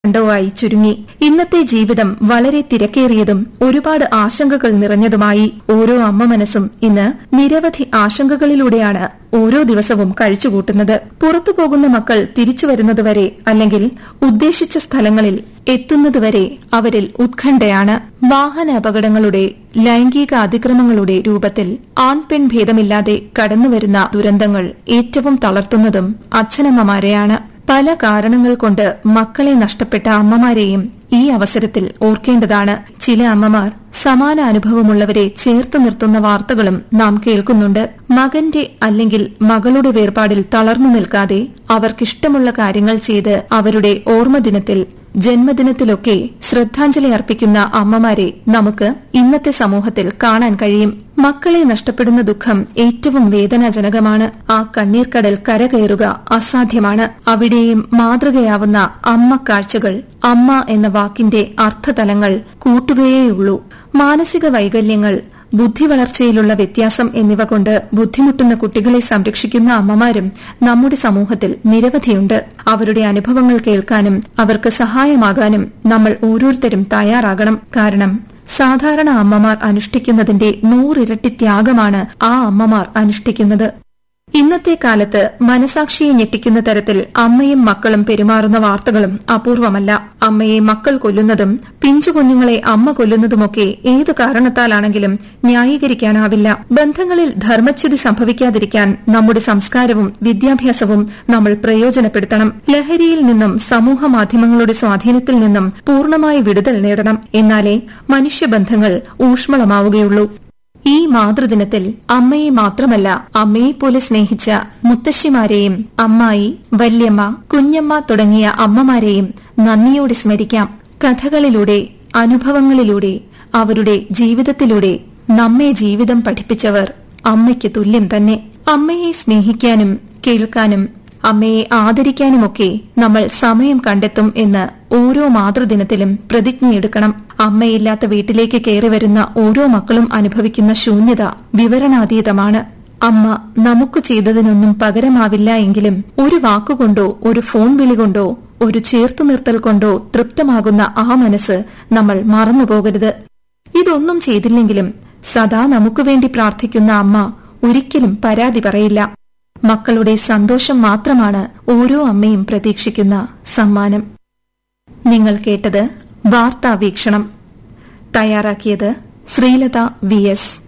ണ്ടോ ആയി ചുരുങ്ങി ഇന്നത്തെ ജീവിതം വളരെ തിരക്കേറിയതും ഒരുപാട് ആശങ്കകൾ നിറഞ്ഞതുമായി ഓരോ അമ്മ മനസ്സും ഇന്ന് നിരവധി ആശങ്കകളിലൂടെയാണ് ഓരോ ദിവസവും കഴിച്ചുകൂട്ടുന്നത് പുറത്തു പോകുന്ന മക്കൾ തിരിച്ചുവരുന്നതുവരെ അല്ലെങ്കിൽ ഉദ്ദേശിച്ച സ്ഥലങ്ങളിൽ എത്തുന്നതുവരെ അവരിൽ ഉത്കണ്ഠയാണ് വാഹന അപകടങ്ങളുടെ ലൈംഗിക അതിക്രമങ്ങളുടെ രൂപത്തിൽ ആൺ പെൺ ഭേദമില്ലാതെ കടന്നുവരുന്ന ദുരന്തങ്ങൾ ഏറ്റവും തളർത്തുന്നതും അച്ഛനമ്മമാരെയാണ് പല കാരണങ്ങൾ കൊണ്ട് മക്കളെ നഷ്ടപ്പെട്ട അമ്മമാരെയും ഈ അവസരത്തിൽ ഓർക്കേണ്ടതാണ് ചില അമ്മമാർ സമാന അനുഭവമുള്ളവരെ ചേർത്ത് നിർത്തുന്ന വാർത്തകളും നാം കേൾക്കുന്നുണ്ട് മകന്റെ അല്ലെങ്കിൽ മകളുടെ വേർപാടിൽ തളർന്നു നിൽക്കാതെ അവർക്കിഷ്ടമുള്ള കാര്യങ്ങൾ ചെയ്ത് അവരുടെ ഓർമ്മദിനത്തിൽ ജന്മദിനത്തിലൊക്കെ ശ്രദ്ധാഞ്ജലി അർപ്പിക്കുന്ന അമ്മമാരെ നമുക്ക് ഇന്നത്തെ സമൂഹത്തിൽ കാണാൻ കഴിയും മക്കളെ നഷ്ടപ്പെടുന്ന ദുഃഖം ഏറ്റവും വേദനാജനകമാണ് ആ കണ്ണീർക്കടൽ കരകയറുക അസാധ്യമാണ് അവിടെയും മാതൃകയാവുന്ന അമ്മ കാഴ്ചകൾ അമ്മ എന്ന വാക്കിന്റെ അർത്ഥതലങ്ങൾ കൂട്ടുകയേയുള്ളൂ മാനസിക വൈകല്യങ്ങൾ ബുദ്ധി വളർച്ചയിലുള്ള വ്യത്യാസം എന്നിവ കൊണ്ട് ബുദ്ധിമുട്ടുന്ന കുട്ടികളെ സംരക്ഷിക്കുന്ന അമ്മമാരും നമ്മുടെ സമൂഹത്തിൽ നിരവധിയുണ്ട് അവരുടെ അനുഭവങ്ങൾ കേൾക്കാനും അവർക്ക് സഹായമാകാനും നമ്മൾ ഓരോരുത്തരും തയ്യാറാകണം കാരണം സാധാരണ അമ്മമാർ അനുഷ്ഠിക്കുന്നതിന്റെ നൂറിരട്ടി ത്യാഗമാണ് ആ അമ്മമാർ അനുഷ്ഠിക്കുന്നത് ഇന്നത്തെ കാലത്ത് മനസാക്ഷിയെ ഞെട്ടിക്കുന്ന തരത്തിൽ അമ്മയും മക്കളും പെരുമാറുന്ന വാർത്തകളും അപൂർവമല്ല അമ്മയെ മക്കൾ കൊല്ലുന്നതും പിഞ്ചു കുഞ്ഞുങ്ങളെ അമ്മ കൊല്ലുന്നതുമൊക്കെ ഏതു കാരണത്താലാണെങ്കിലും ന്യായീകരിക്കാനാവില്ല ബന്ധങ്ങളിൽ ധർമ്മച്യുതി സംഭവിക്കാതിരിക്കാൻ നമ്മുടെ സംസ്കാരവും വിദ്യാഭ്യാസവും നമ്മൾ പ്രയോജനപ്പെടുത്തണം ലഹരിയിൽ നിന്നും സമൂഹ മാധ്യമങ്ങളുടെ സ്വാധീനത്തിൽ നിന്നും പൂർണ്ണമായി വിടുതൽ നേടണം എന്നാലേ മനുഷ്യബന്ധങ്ങൾ ഊഷ്മളമാവുകയുള്ളൂ ഈ മാതൃദിനത്തിൽ അമ്മയെ മാത്രമല്ല അമ്മയെപ്പോലെ സ്നേഹിച്ച മുത്തശ്ശിമാരെയും അമ്മായി വല്യമ്മ കുഞ്ഞമ്മ തുടങ്ങിയ അമ്മമാരെയും നന്ദിയോടെ സ്മരിക്കാം കഥകളിലൂടെ അനുഭവങ്ങളിലൂടെ അവരുടെ ജീവിതത്തിലൂടെ നമ്മെ ജീവിതം പഠിപ്പിച്ചവർ അമ്മയ്ക്ക് തുല്യം തന്നെ അമ്മയെ സ്നേഹിക്കാനും കേൾക്കാനും അമ്മയെ ആദരിക്കാനുമൊക്കെ നമ്മൾ സമയം കണ്ടെത്തും എന്ന് ഓരോ മാതൃദിനത്തിലും പ്രതിജ്ഞയെടുക്കണം അമ്മയില്ലാത്ത വീട്ടിലേക്ക് കയറി വരുന്ന ഓരോ മക്കളും അനുഭവിക്കുന്ന ശൂന്യത വിവരണാതീതമാണ് അമ്മ നമുക്ക് ചെയ്തതിനൊന്നും പകരമാവില്ല എങ്കിലും ഒരു വാക്കുകൊണ്ടോ ഒരു ഫോൺ വിളി കൊണ്ടോ ഒരു ചേർത്തു നിർത്തൽ കൊണ്ടോ തൃപ്തമാകുന്ന ആ മനസ്സ് നമ്മൾ മറന്നുപോകരുത് ഇതൊന്നും ചെയ്തില്ലെങ്കിലും സദാ നമുക്കു വേണ്ടി പ്രാർത്ഥിക്കുന്ന അമ്മ ഒരിക്കലും പരാതി പറയില്ല മക്കളുടെ സന്തോഷം മാത്രമാണ് ഓരോ അമ്മയും പ്രതീക്ഷിക്കുന്ന സമ്മാനം നിങ്ങൾ കേട്ടത് വാർത്താ വീക്ഷണം തയ്യാറാക്കിയത് ശ്രീലത വി എസ്